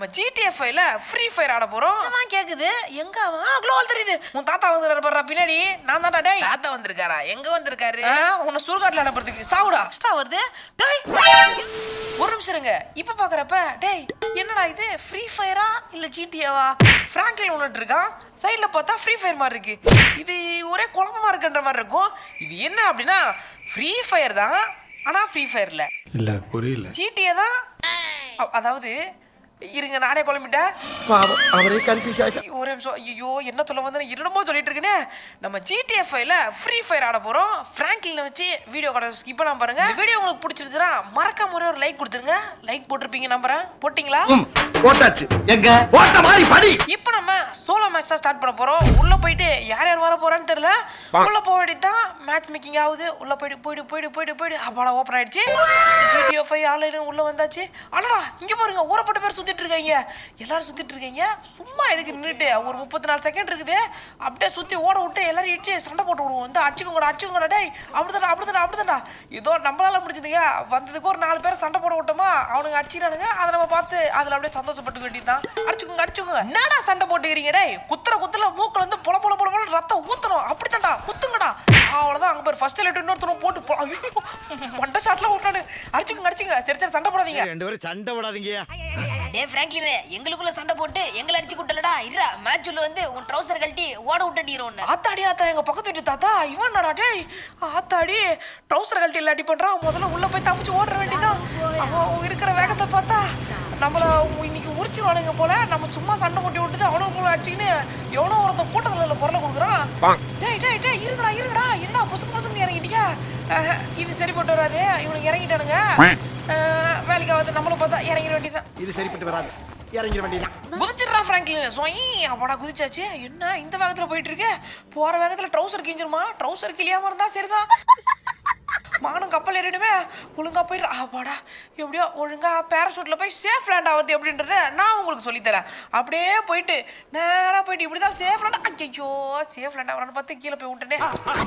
நம்ம ஜிடிஎஃப்ஐல free fire ஆட போறோம் அதான் கேக்குது எங்க அவன் ஆ க்ளோவல் தெரியுது உன் தாத்தா வந்து பாரு பின்னாடி நான் தான்டா டேய் தாத்தா வந்திருக்காரா எங்க வந்திருக்காரு ஆ, உன்னை சுடுகாட்டில் அனுப்புறதுக்கு சாவுடா எக்ஸ்ட்ரா வருது டேய் ஒரு நிமிஷம் இருங்க இப்போ பார்க்குறப்ப டேய் என்னடா இது ஃப்ரீ ஃபயரா இல்லை ஜிடிஏவா ஃப்ராங்க்லின் ஒன்று இருக்கான் சைடில் பார்த்தா ஃப்ரீ ஃபயர் மாதிரி இருக்கு இது ஒரே குழப்பமா இருக்குன்ற மாதிரி இருக்கும் இது என்ன அப்படின்னா ஃப்ரீ ஃபயர் தான் ஆனால் ஃப்ரீ ஃபயர் இல்லை இல்ல புரியல ஜிடிஏ தான் அ- அதாவது இருங்க நானே குழம்பிட்டேன் பாவம் அவரே கன்ஃபியூஸ் ஆயிட்டா ஒரே நிமிஷம் ஐயோ என்ன சொல்ல வந்து என்னமோ சொல்லிட்டு இருக்கேனே நம்ம ஜிடிஎஃப்ஐல ஃப்ரீ ஃபயர் ஆட போறோம் ஃப்ராங்க்லின் வச்சு வீடியோ கடை ஸ்கிப் பண்ணாம பாருங்க இந்த வீடியோ உங்களுக்கு பிடிச்சிருந்துச்சுன்னா மறக்காம ஒரே ஒரு லைக் கொடுத்துருங்க லைக் போட்டிருப்பீங்க நம்புறேன் போட்டிங்களா போட்டாச்சு எங்க போட்ட மாதிரி படி இப்போ நம்ம சோலோ மேட்ச் தான் ஸ்டார்ட் பண்ண போறோம் உள்ள போயிட்டு யார் யார் வர போறான்னு தெரியல உள்ள போக வேண்டியதுதான் மேட்ச் மேக்கிங் ஆகுது உள்ள போயிட்டு போயிட்டு போயிட்டு போயிட்டு போயிட்டு அப்பாடா ஓப்பன் ஆயிடுச்சு ஜிடிஎஃப்ஐ ஆன்லைன் உள்ள வந்தாச்சு அடடா இங்க பாருங்க ஊரப்பட்ட பேர் சுத்திட்டு இருக்காங்க எல்லாரும் சுத்திட்டு இருக்கீங்க சும்மா எதுக்கு நின்றுட்டு ஒரு முப்பத்தி நாலு செகண்ட் இருக்குது அப்படியே சுத்தி ஓட விட்டு எல்லாரும் இடிச்சு சண்டை போட்டு விடுவோம் வந்து அடிச்சுக்கோங்கடா அடிச்சுக்கோங்கடா டேய் அப்படிதான்டா அப்படிதான்டா அப்படிதான்டா ஏதோ நம்மளால முடிஞ்சதுங்க வந்ததுக்கு ஒரு நாலு பேர் சண்டை போட விட்டோமா அவனுங்க அடிச்சிடானுங்க அதை நம்ம பார்த்து அதுல அப்படியே சந்தோஷப்பட்டு வேண்டியதுதான் அடிச்சுக்கோங்க அடிச்சுக்கோங்க என்னடா சண்டை போட்டுக்கிறீங்க டேய் குத்துற குத்துல மூக்குல வந்து பொல பொல பொல பொல ரத்தம் ஊத்தணும் அப்படித்தான்டா குத்துங்கடா அவ்வளவுதான் அங்க பேர் ஃபர்ஸ்ட் லெட்டர் இன்னொருத்தரும் போட்டு பொ- ஐயோ, மண்டை ஷாட்ல விட்டானு அடிச்சுக்கோங்க அடிச்சுங்க சரி சரி சண்டை போடாதீங்க ரெண்டு பேரும் சண்டை விடாதீங்க டே பிராங்க்லின் எங்களுக்குள்ள சண்டை போட்டு எங்களை அடிச்சு குட்டலடா இருடா மேட்ச் உள்ள வந்து உன் ட்ரௌசர் கழட்டி ஓட விட்டடிறோம் உன்னை ஆத்தாடி ஆத்தா எங்க பக்கத்து வீட்டு தாத்தா இவன் நடா டேய் ஆத்தாடி ட்ரௌசர் கழட்டி இல்லாட்டி பண்றான் முதல்ல உள்ள போய் தப்பிச்சு ஓடுற வேண்டியதான் அவன் இருக்கிற வேகத்தை பார்த்தா நம்மள இன்னைக்கு உரிச்சிருவானுங்க போல நம்ம சும்மா சண்டை போட்டு விட்டுது அவனும் போல அடிச்சுக்கின்னு எவனோ ஒருத்தன் கூட்டத்துல இல்ல குரலை கொடுக்குறான் டேய் டேய் டேய் இருங்கடா இருங்கடா என்ன புசுக்கு புசுக்கு இறங்கிட்டீங்க அஹ், இது சரிப்பட்டு வராது இவனுக்கு இறங்கிட்டானுங்க அஹ், வேலைக்கு வந்து நம்மளும் பார்த்தா இறங்கிட வேண்டியதான் இது சரிப்பட்டு வராது இறங்கிட வேண்டியதான் குதிச்சிடுறா ஃப்ராங்க்லின் சொய் அப்படா குதிச்சாச்சு என்ன இந்த வேகத்துல போயிட்டு இருக்கு போற வேகத்துல ட்ரௌசர் கிஞ்சிருமா ட்ரௌசர் கிளியாம இருந்தா சரிதான் மானும் கப்பல் ஏறிடுமே ஒழுங்கா போயிடுறா அப்பாடா எப்படியோ ஒழுங்கா பேராசூட்ல போய் சேஃப் லேண்ட் ஆகுறது எப்படின்றத நான் உங்களுக்கு சொல்லித்தரேன் அப்படியே போயிட்டு நேரா போயிட்டு இப்படிதான் சேஃப் லேண்ட் ஐயோ சேஃப் லேண்ட் ஆகிறான்னு பார்த்து கீழே போய் விட்டனே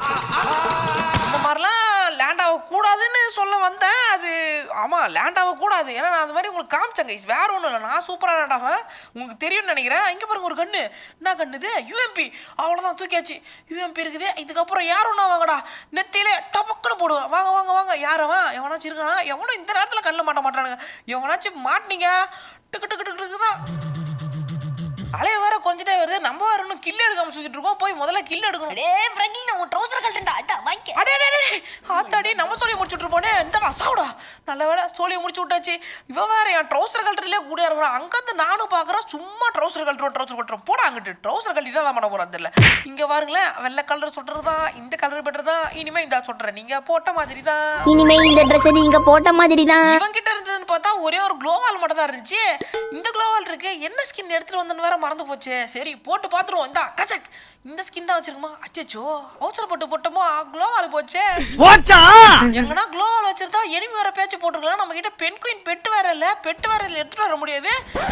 இந்த மாதிரிலாம் லேண்ட் ஆகக்கூடாதுன்னு சொல்ல வந்தேன் அது ஆமாம் லேண்ட் ஆகக்கூடாது ஏன்னா நான் அந்த மாதிரி உங்களுக்கு காமிச்சேன் கைஸ் வேற ஒன்றும் இல்லை நான் சூப்பராக லேண்ட் ஆவேன் உங்களுக்கு தெரியும்னு நினைக்கிறேன் இங்கே பாருங்க ஒரு கண்ணு என்ன கண்ணு இது யூஎம்பி அவ்வளோதான் தூக்கியாச்சு யூஎம்பி இருக்குது இதுக்கப்புறம் யாரும் ஒன்றா வாங்கடா நெத்தியிலே டபக்குன்னு போடுவேன் வாங்க வாங்க வாங்க யார் அவன் எவனாச்சும் இருக்கானா எவனும் இந்த நேரத்தில் கண்ணில் மாட்ட மாட்டானுங்க எவனாச்சும் மாட்டினீங்க டிக்கு டிக்கு டிக்கு டிக்கு தான் அலைய வேற கொஞ்சிட்டே வருது நம்ம வேற இன்னும் கில் எடுக்காம சுத்திட்டு இருக்கோம் போய் முதல்ல கில் எடுக்கணும் டே பிராங்க்லின் உன் ட்ரௌசர் கழட்டா அதான் வாங்கிக்க அடே அடே, அடே, அடே. ஆத்தாடி நம்ம சோழியை முடிச்சுட்டு இருப்போனே இந்த அசாவுடா நல்ல வேலை சோழியை முடிச்சு விட்டாச்சு இவன் வேற என் ட்ரௌசர் கழட்டுறதுலேயே கூட இருக்கிறான் அங்கேருந்து நானும் பார்க்குறேன் சும்மா ட்ரௌசர் கழட்டுறோம் ட்ரௌசர் கழட்டுறோம் போடா அங்கிட்டு ட்ரௌசர் கழட்டி தான் பண்ண போகிறோம் தெரியல இங்கே பாருங்களேன் வெள்ளை கலர் சொல்கிறது தான் இந்த கலர் பெட்டர் தான் இனிமே இந்த சொல்கிறேன் நீங்கள் போட்ட மாதிரி தான் இனிமே இந்த ட்ரெஸ் நீங்க போட்ட மாதிரி தான் இவன் கிட்ட இருந்ததுன்னு பார்த்தா ஒரே ஒரு க்ளோவால் மட்டும் தான் இருந்துச்சு இந்த க்ளோவால் இருக்கு என்ன ஸ்கின் எடுத்துட்டு வந்தேன்னு வேற மறந்து போச்சு சரி போட்டு பார்த்துருவோம் இந்தா கச்சக் இந்த ஸ்கின் தான் வச்சிருக்குமா அச்சோ அவசரப்பட்டு போட்டோமோ க்ளோவால் போச்சே போச்சா எங்கன்னா க்ளோவால் வச்சிருந்தா எனிமி வேற பேச்சு போட்டுருக்கலாம் நம்ம கிட்ட பெண் குயின் பெட்டு வேற இல்ல பெட்டு வேற இல்ல எடுத்துட்டு வர முடியாது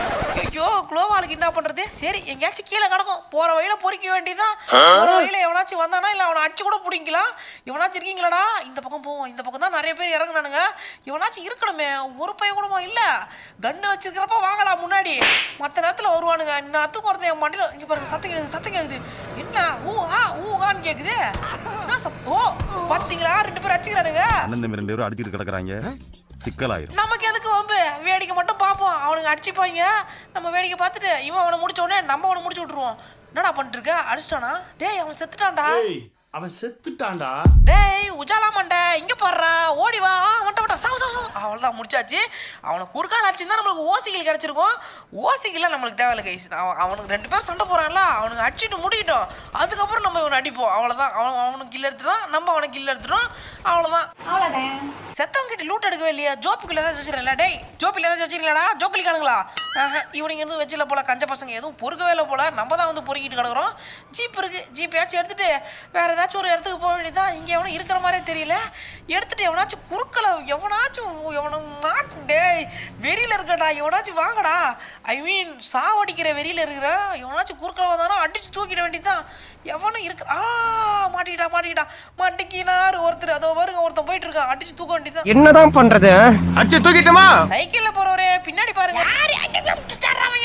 ஐயோ க்ளோவாலுக்கு என்ன பண்றது சரி எங்கேயாச்சும் கீழே கிடக்கும் போற வழியில பொறிக்க வேண்டியதான் போற வழியில எவனாச்சும் வந்தானா இல்ல அவனை அடிச்சு கூட பிடிக்கலாம் இவனாச்சும் இருக்கீங்களாடா இந்த பக்கம் போவோம் இந்த பக்கம் தான் நிறைய பேர் இறங்குனானுங்க இவனாச்சும் இருக்கணுமே ஒரு பைய கூடமா இல்ல கன்னு வச்சிருக்கிறப்ப வாங்கடா முன்னாடி மத்த நேரத்துல வருவானுங்க இன்னத்துக்கு ஒருத்தன் என் மண்டியில இங்க பாருங்க சத்தம் கேக்குது சத்தம் கேக்குது என்ன ஊ ஆ ஊ ஆன்னு கேக்குது என்ன சத் ஓ பாத்தீங்களா ரெண்டு பேரும் அடிச்சுக்கிறானுங்க அண்ணன் தம்பி ரெண்டு பேரும் அடிச்சிட்டு கிடக்குறாங்க சிக்கலாயிரும் நமக்கு எதுக்கு வம்பு வேடிக்கை மட்டும் பார்ப்போம் அவனுங்க அடிச்சுப்பாங்க நம்ம வேடிக்கை பார்த்துட்டு இவன் அவனை முடிச்ச உடனே நம்ம அவனை முடிச்சு விட்டுருவோம் என்னடா பண்ணிட்டு இருக்க அடிச்சிட்டானா டேய் அவன் செத்துட்டான்டா அவன் செத்துட்டான்டா டேய் உஜாலா மண்டை இங்க பாடுறா ஓடி வா அவன்கிட்ட விட்டா சாவு சாவு சாவு அவ்வளோதான் முடிச்சாச்சு அவனை குறுக்கால அடிச்சிருந்தா நம்மளுக்கு ஓசிகள் கிடைச்சிருக்கும் ஓசிகள்லாம் நம்மளுக்கு தேவையில்ல கைஸ் அவன் அவனுக்கு ரெண்டு பேரும் சண்டை போறான்ல அவனுக்கு அடிச்சுட்டு முடிக்கிட்டோம் அதுக்கப்புறம் நம்ம இவனை அடிப்போம் அவ்வளோதான் அவன் அவனுக்கு கில் எடுத்து தான் நம்ம அவனை கில் எடுத்துட்டோம் அவ்வளோதான் செத்தவங்க கிட்ட லூட் எடுக்கவே இல்லையா ஜோப்புக்குள்ள ஏதாச்சும் வச்சிருக்கல டேய் ஜோப்பில் ஏதாச்சும் வச்சிருக்கீங்களா ஜோக்கிலி காணுங்களா இவனுங்க எதுவும் வச்சில போல கஞ்ச பசங்க எதுவும் பொறுக்கவே இல்லை போல நம்ம தான் வந்து பொறுக்கிட்டு கிடக்குறோம் ஜீப் இருக்கு ஜீப்பையாச்சும் எடுத்துட்டு வேற ஏதாச்சும் ஒரு இடத்துக்கு போக வேண்டியதான் இங்க எவனும் இருக்கிற மாதிரியே தெரியல எடுத்துட்டு எவனாச்சும் குறுக்கல எவனாச்சும் எவன மாட்டு டேய் வெறியில இருக்கடா எவனாச்சும் வாங்கடா ஐ மீன் சாவடிக்கிற வெறியில இருக்கிற எவனாச்சும் குறுக்கல வந்தானா அடிச்சு தூக்கிட வேண்டியதான் எவனும் இருக்கு ஆ மாட்டிக்கிட்டா மாட்டிக்கிட்டா மாட்டிக்கினார் ஒருத்தர் அதோ பாருங்க ஒருத்தன் போயிட்டு இருக்கான் அடிச்சு தூக்க வேண்டியதான் என்னதான் பண்றது அடிச்சு தூக்கிட்டுமா சைக்கிள்ல போறவரே பின்னாடி பாருங்க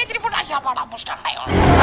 யாபாடா புஷ்டாண்டா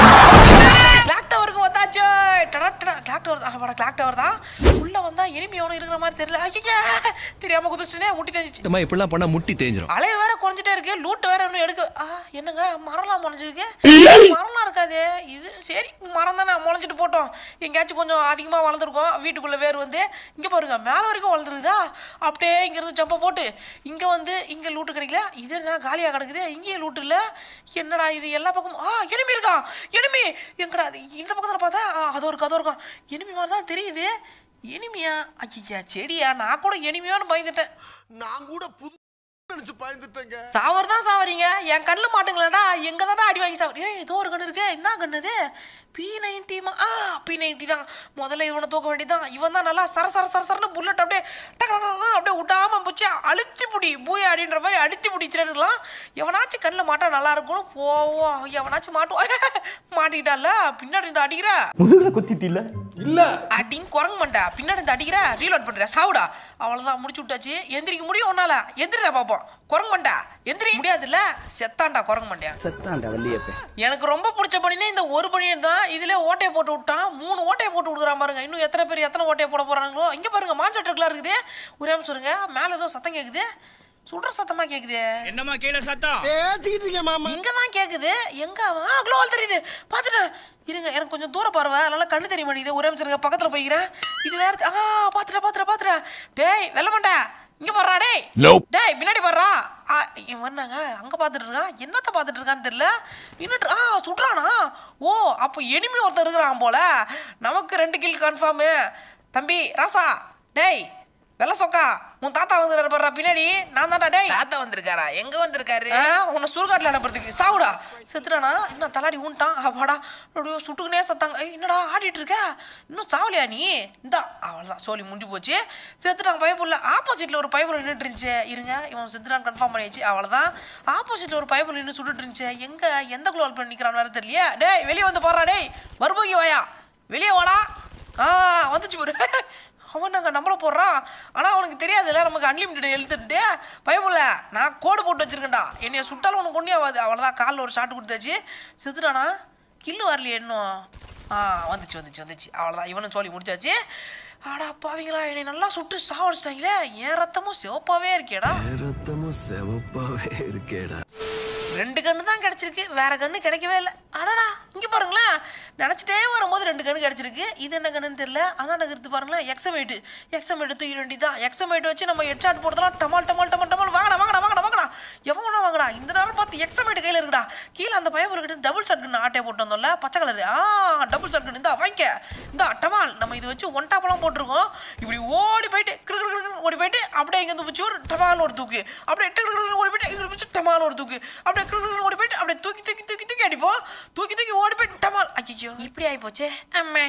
கிளாக் டவருக்கு வந்தாச்சு டடா டடா கிளாக் டவர் தான் ஆமாடா கிளாக் டவர் தான் உள்ள வந்தா எனிமி எவனும் இருக்கிற மாதிரி தெரியல ஐயா தெரியாம குதிச்சுனே முட்டி தெரிஞ்சிச்சு இந்த மாதிரி இப்படிலாம் பண்ணா முட்டி தேஞ்சிரும் அலைய வேற குறைஞ்சிட்டே இருக்கு லூட் வேற இன்னும் எடுக்க ஆ என்னங்க மரம்லாம் முளைஞ்சிருக்கு மரம்லாம் இருக்காது இது சரி மரம் தானே முளைஞ்சிட்டு போட்டோம் எங்கேயாச்சும் கொஞ்சம் அதிகமாக வளர்ந்துருக்கோம் வீட்டுக்குள்ள வேர் வந்து இங்கே பாருங்க மேலே வரைக்கும் வளர்ந்துருக்குதா அப்படியே இங்கேருந்து ஜம்பை போட்டு இங்கே வந்து இங்கே லூட்டு கிடைக்கல இது என்ன காலியாக கிடக்குது இங்கேயும் லூட்டு இல்லை என்னடா இது எல்லா பக்கமும் ஆ எனிமி இருக்கான் எனிமி எங்கடா அது இந்த பக்கத்தில் பார்த்தா ஆ, அதோ இருக்கு அதோ இருக்கான் எனிமி மாதிரி தான் தெரியுது எனிமியா ஐயா செடியா நான் கூட எனிமியான்னு பயந்துட்டேன் நான் கூட புது நினைச்சு பயந்துட்டேங்க சாவர் தான் சாவறீங்க என் கண்ணில் மாட்டுங்களேடா எங்க தானே அடி வாங்கி சாவர் ஏய் ஏதோ ஒரு கண்ணு இருக்கு என்ன கண்ணு இது பி நைன்டிமா ஆ பி நைன்டி தான் முதல்ல இவனை தூக்க வேண்டியதான் இவன் தான் நல்லா சர சர சர சரன்னு புல்லட் அப்படியே டக்கு டக்கு டக்கு அப்படியே விடாம போச்சு அழுத்தி புடி பூய் அப்படின்ற மாதிரி அழுத்தி பிடிச்சிருக்கலாம் எவனாச்சும் கண்ணில் மாட்டா நல்லா இருக்கும்னு போவோம் எவனாச்சும் மாட்டுவோம் மாட்டிக்கிட்டால பின்னாடி இருந்து அடிக்கிற முதுகுல குத்திட்டில இல்ல அடிங் குரங்கு மாட்டா பின்னாடி இருந்து அடிக்கிற ரீலோட் பண்ற சாவுடா அவ்வளவுதான் முடிச்சு விட்டாச்சு எந்திரிக்க முடியும் உன்னால எந்திரிடா பாப்போம் குரங்கு மண்டா எந்திரி முடியாதுல்ல செத்தான்டா குரங்கு மண்டியா செத்தாண்டா வள்ளியப்ப எனக்கு ரொம்ப பிடிச்ச பணினா இந்த ஒரு பணியன் தான் இதுல ஓட்டையை போட்டு விட்டான் மூணு ஓட்டையை போட்டு விடுறான் பாருங்க இன்னும் எத்தனை பேர் எத்தனை ஓட்டையை போட போறாங்களோ இங்க பாருங்க மாஞ்சட்டுக்குலாம் இருக்குது ஒரே நிமிஷம் இருங்க மேல ஏதோ சத்தம் கேக்குது சுடுற சத்தமா கேக்குது என்னமா கீழே சத்தம் பேசிக்கிட்டு இருக்கேன் மாமா இங்க தான் கேக்குது எங்க அவன்? ஆ குளோவால் தெரியுது பார்த்துட்டேன் இருங்க எனக்கு கொஞ்சம் தூர பார்வை அதனால கண்ணு தெரிய மாட்டேங்குது ஒரே நிமிஷம் இருங்க பக்கத்துல போய்க்கிறேன் இது வேற ஆ பாத்துட்டேன் பாத்துட்டேன் பாத்துட்டேன் டேய் வெள்ள மாட்டா இங்க பாடுறா டேய் டேய் பின்னாடி பாடுறா ஆ இவன் வந்தாங்க அங்க பாத்துட்டு இருக்கான் என்னத்த பாத்துட்டு இருக்கான்னு தெரியல இன்னும் ஆ சுடுறானா ஓ அப்போ எனிமி ஒருத்தன் இருக்கிறான் போல நமக்கு ரெண்டு கில் கன்ஃபார்மு தம்பி ராசா டேய் வெள்ள சொக்கா உன் தாத்தா வந்து பாடுறா பின்னாடி நான் தான்டா டேய் தாத்தா வந்திருக்காரா எங்க வந்திருக்காரு ஆ, உன்னை சுடுகாட்டில் அனுப்புறதுக்கு சாவுடா செத்துட்டானா இன்னும் தலாடி ஊன்ட்டான் அப்பாடா அப்படியே சுட்டுக்குனே சத்தாங்க ஏய் என்னடா ஆடிட்டு இருக்க இன்னும் சாவலையா நீ இந்தா அவ்வளோதான் சோலி முடிஞ்சு போச்சு செத்துட்டான் பைப்புள்ள ஆப்போசிட்டில் ஒரு பைப்பில் நின்றுட்டு இருந்துச்சு இருங்க இவன் செத்துட்டான் கன்ஃபார்ம் பண்ணியாச்சு அவ்வளோதான் ஆப்போசிட்டில் ஒரு பைப்பில் நின்று சுட்டுட்டு இருந்துச்சு எங்கே எந்த குளோல் பண்ணி நிற்கிறான் வேறு தெரியலையா டேய் வெளியே வந்து போடுறா டேய் மறுபோகி வாயா வெளியே வாடா ஆ வந்துச்சு பாரு அவன் நாங்கள் நம்மள போடுறான் ஆனால் அவனுக்கு தெரியாதுல்ல நமக்கு அன்லிமிட்டட் எழுத்துட்டு பயமுல்ல நான் கோடு போட்டு வச்சிருக்கேன்டா என்னைய சுட்டாலும் உனக்கு ஒன்றே ஆகாது அவ்வளோதான் காலில் ஒரு ஷாட் கொடுத்தாச்சு செத்துட்டானா கில்லு வரலையே இன்னும் ஆ வந்துச்சு வந்துச்சு வந்துச்சு அவ்வளோதான் இவனும் சொல்லி முடிச்சாச்சு ஆடா பாவிங்களா என்னை நல்லா சுட்டு சாவடிச்சிட்டாங்களே என் ரத்தமும் சிவப்பாவே இருக்கேடா ரத்தமும் செவப்பாவே இருக்கேடா ரெண்டு கண்ணு தான் கிடைச்சிருக்கு வேற கண்ணு கிடைக்கவே இல்லை அடடா இங்கே பாருங்களேன் நினச்சிட்டே வரும்போது ரெண்டு கண்ணு கிடைச்சிருக்கு இது என்ன கண்ணுன்னு தெரியல அதான் எடுத்து பாருங்களேன் எக்ஸமேட்டு எக்ஸமேட்டு தூக்கி வேண்டியதான் எக்ஸமேட் வச்சு நம்ம ஹெட்ஷாட் போடுறதுலாம் டமால் டமால் டமால் டமால் வாங்கடா வாங்கடா வாங்கடா வாங்கடா எவன் வேணா வாங்கடா இந்த நேரம் பார்த்து எக்ஸமேட் கையில் இருக்குடா கீழே அந்த பயம் இருக்கிட்டு டபுள் ஷாட் கண்ணு ஆட்டையை போட்டு வந்தோம்ல பச்சை கலரு ஆ டபுள் ஷாட் கண்ணு இந்தா வாங்கிக்க இந்த டமால் நம்ம இது வச்சு ஒன் டாப்பெல்லாம் போட்டிருக்கோம் இப்படி ஓடி போயிட்டு கிடு கிடு கிடு ஓடி போயிட்டு அப்படியே இங்கே வந்து பிடிச்சி ஒரு டமால் ஒரு தூக்கு அப்படியே டிக்கு டிக்கு ஓடி போயிட்டு இங்கே பிடிச்சி டமால் ஒரு தூக்கு அப்படியே கிடு கிடு ஓடி போயிட்டு அப்படியே தூக்கி தூக்கி தூக்கி தூக்கி அடிப்போம் தூக்கி தூக்கி ஓடி போயிட்டு டமால் ஐயோ இப்படி ஆகி போச்சே அம்மே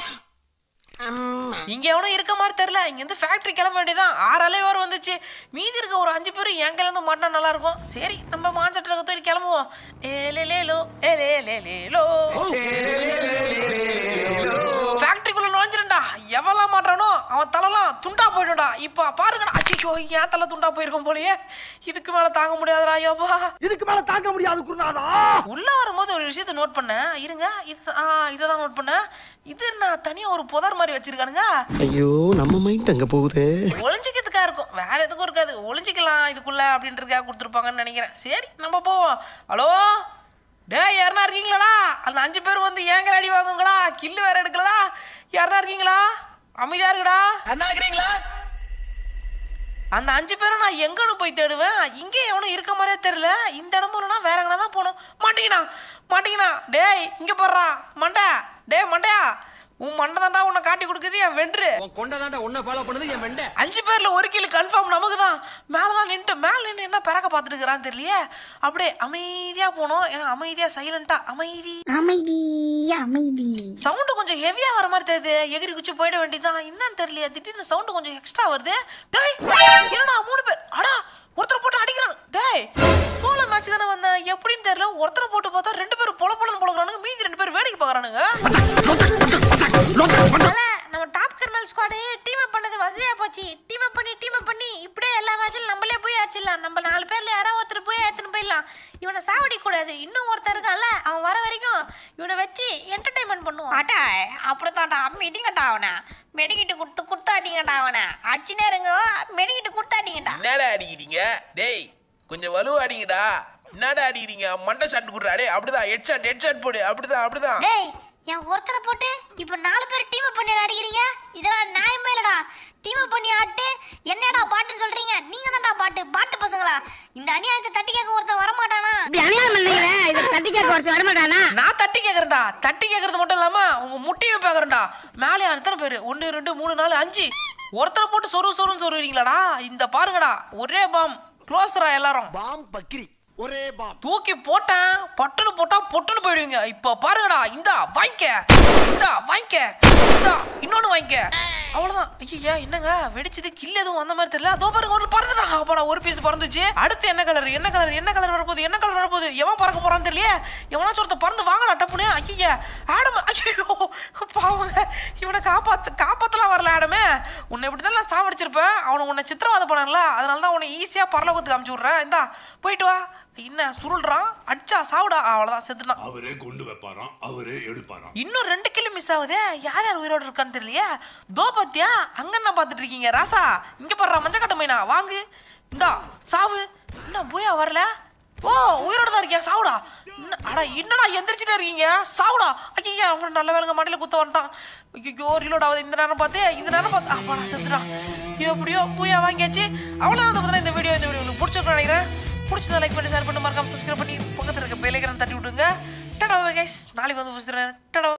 இங்க எவனும் இருக்க மாதிரி தெரியல இங்க இருந்து ஃபேக்டரி கிளம்ப வேண்டியதான் ஆறு அலை வர வந்துச்சு மீதி இருக்க ஒரு அஞ்சு பேரும் என் கிளம்பு மாட்டினா நல்லா இருக்கும் சரி நம்ம மாஞ்சட்டில் தூக்கி கிளம்புவோம் ஏலே லேலோ ஏலே லேலோ ஃபேக்டரிக்குள்ள நுழைஞ்சிருண்டா எவெல்லாம் மாட்டானோ அவன் தலைலாம் துண்டா போயிடும்டா இப்போ பாருங்கடா ஐயோ ஏன் தலை துண்டா போயிருக்கும் போலயே இதுக்கு மேல தாங்க முடியாதுடா ஐயோப்பா இதுக்கு மேல தாங்க முடியாது குருநாதா உள்ள வரும்போது ஒரு விஷயத்தை நோட் பண்ணேன் இருங்க இது ஆ இதை தான் நோட் பண்ணேன் இது என்ன தனியா ஒரு புதர் மாதிரி வச்சிருக்கானுங்க ஐயோ நம்ம மைண்ட் அங்க போகுதே ஒளிஞ்சிக்கிறதுக்கா இருக்கும் வேற எதுக்கும் இருக்காது ஒளிஞ்சிக்கலாம் இதுக்குள்ள அப்படின்றதுக்காக கொடுத்துருப்பாங்கன்னு நினைக்கிறேன் சரி நம்ம போவோம் ஹலோ டேய் யாருனா இருக்கீங்களாடா அந்த அஞ்சு பேர் வந்து ஏங்க அடி வாங்குங்கடா கில்லு வேற எடுக்கலடா யாருனா இருக்கீங்களா அமைதியா இருக்குடா அந்த அஞ்சு பேரும் நான் எங்கன்னு போய் தேடுவேன் இங்கே எவனும் இருக்க மாதிரியே தெரியல இந்த இடமும் இல்லைனா வேற எங்கன்னா தான் போகணும் மாட்டீங்கண்ணா மாட்டீங்கண்ணா டேய் இங்கே போடுறா மண்டை டேய் மண்டையா உன் மண்டை தாண்டா உன்னை காட்டி கொடுக்குது என் வென்று கொண்டதாண்டா உன்னை ஃபாலோ பண்ணது என் வெண்டை அஞ்சு பேர்ல ஒரு கிலோ கன்ஃபார்ம் நமக்கு தான் மேலே தான் நின்ட்டு மேலே நின்று என்ன பிறக்க பார்த்துட்டு இருக்கிறான்னு தெரியலையே அப்படியே அமைதியாக போகணும் ஏன்னா அமைதியாக சைலண்ட்டாக அமைதி அமைதி அமைதி சவுண்டு கொஞ்சம் ஹெவியாக வர மாதிரி தெரியுது எகிரி குச்சி போயிட வேண்டியதுதான் என்னன்னு தெரியலையே திடீர்னு சவுண்டு கொஞ்சம் எக்ஸ்ட்ரா வருது டேய் என்னடா மூணு பேர் அடா ஒருத்தரை போட்டு அடிக்கிறான் டேய் சோலோ மேட்ச் தானே வந்தேன் எப்படின்னு தெரியல ஒருத்தரை போட்டு பார்த்தா ரெண்டு பேரும் பொல பொலன்னு பொழக்கிறானுங்க மீதி ரெண்டு பேர் வேடிக்கை பார்க்குறானுங்க நம்ம top colonel squad team up பண்ணது வசதியா போச்சு டீம் அப் பண்ணி டீம் அப் பண்ணி இப்படியே எல்லா மேட்சும் நம்மளே போய் அடிச்சிடலாம் நம்ம நாலு பேர்ல யாரோ ஒருத்தர் போய் எடுத்துன்னு போயிடலாம் இவனை சாவடிக்க கூடாது இன்னும் ஒருத்தர் இருக்கான்ல அவன் வர வரைக்கும் இவனை வச்சு என்டர்டைன்மெண்ட் பண்ணுவான் அட்டா அப்படித்தான்டா மிதிங்கட்டா அவனை மெடிக்கிட்டு கொடுத்து கொடுத்தாட்டிங்கடா அவனை அடிச்சுனே இருங்க மெடிக்கிட்டு கொடுத்தாட்டிங்கடா என்னடா அடிக்கிறீங்க டேய் கொஞ்சம் வலுவா அடிங்கடா என்னடா அடிக்கிறீங்க மண்டை ஷாட் குடுறா டேய் அப்படிதான் ஹெட் ஷாட் ஹெட் ஷாட் போடு அப்படிதான் அப்படிதான் டேய் என் ஒருத்தனை போட்டு இப்போ நாலு பேர் டீம் பண்ணி அடிக்கிறீங்க இதெல்லாம் நியாயமே இல்லடா டீம் பண்ணி ஆட்டு என்னடா பாட்டுன்னு சொல்றீங்க நீங்க தான்டா பாட்டு பாட்டு பசங்களா இந்த அநியாயத்தை தட்டி கேட்க ஒருத்தன் வரமாட்டானா இப்படி அநியாயம் பண்றீங்களே இதை தட்டி கேட்க ஒருத்தர் வரமாட்டானா நான் தட்டி கேட்கறேன்டா தட்டி கேட்கறது மட்டும் இல்லாம உங்க முட்டையும் பார்க்கறேன்டா மேலே எத்தனை பேர் ஒன்று ரெண்டு மூணு நாலு அஞ்சு ஒருத்தரை போட்டு சொரு சொருன்னு சொருவீங்களாடா இந்த பாருங்கடா ஒரே பாம் க்ளோஸரா எல்லாரும் பாம் பக்கிரி ஒரே பாம் தூக்கி போட்டேன் பட்டுன்னு போட்டா பொட்டுன்னு போயிடுவீங்க இப்ப பாருங்கடா இந்தா வாங்கிக்க இந்தா வாங்கிக்க இந்தா இன்னொன்னு வாங்கிக்க அவ்வளவுதான் ஐயா என்னங்க வெடிச்சது கில் எதுவும் வந்த மாதிரி தெரியல அதோ பாருங்க ஒரு பறந்துட்டா அப்பாடா ஒரு பீஸ் பறந்துச்சு அடுத்து என்ன கலர் என்ன கலர் என்ன கலர் வரப்போகுது என்ன கலர் வரப்போகுது எவன் பறக்க போறான்னு தெரியல எவனாச்சும் ஒருத்த பறந்து வாங்கடா டப்புனே ஐயா ஆடம் ஐயோ பாவங்க இவனை காப்பாத்து காப்பாத்தலாம் வரல ஆடமே உன்னை இப்படி தான் நான் சாவடிச்சிருப்பேன் அவனை உன்னை சித்திரவாதம் பண்ணல அதனால தான் உன்னை ஈஸியா பரலோகத்துக்கு அமுச்சு விட்றேன் இந்தா போயிட்டு வா என்ன சுருள்றான் அடிச்சா சாவுடா அவ்வளோதான் செத்துட்டான் அவரே கொண்டு வைப்பாராம் அவரே எடுப்பாராம் இன்னும் ரெண்டு கிலோ மிஸ் ஆகுதே யார் யார் உயிரோடு இருக்கான்னு தெரியலையே தோ பாத்தியா அங்க என்ன பார்த்துட்டு இருக்கீங்க ராசா இங்க பாடுறா மஞ்சள் கட்ட மைனா வாங்கு இந்தா சாவு என்ன போயா வரல ஓ உயிரோட தான் இருக்கியா சாவுடா என்ன- அட என்னடா எந்திரிச்சிட்டே இருக்கீங்க சாவுடா ஐயா அவன் நல்ல வேலைங்க மண்டையில குத்த வந்துட்டான் ஐயோ ரீலோட் ஆகுது இந்த நேரம் பார்த்து இந்த நேரம் பார்த்து அப்பாடா செத்துட்டான் எப்படியோ பூயா வாங்கியாச்சு அவ்வளோதான் பார்த்தா இந்த வீடியோ இந்த வீடியோ உங்களுக்கு பிடிச்சிருக்கும் நினைக்கிறேன் பிடிச்சதை லைக் பண்ணி ஷேர் பண்ணி மறக்காம சப்ஸ்கிரைப் பண்ணி பக்கத்தில் இருக்க பெல்லைக்கனை தட்டி விட்டுங்க டடா கைஸ் நாளைக்கு வந்து பேசுகிறேன் டடா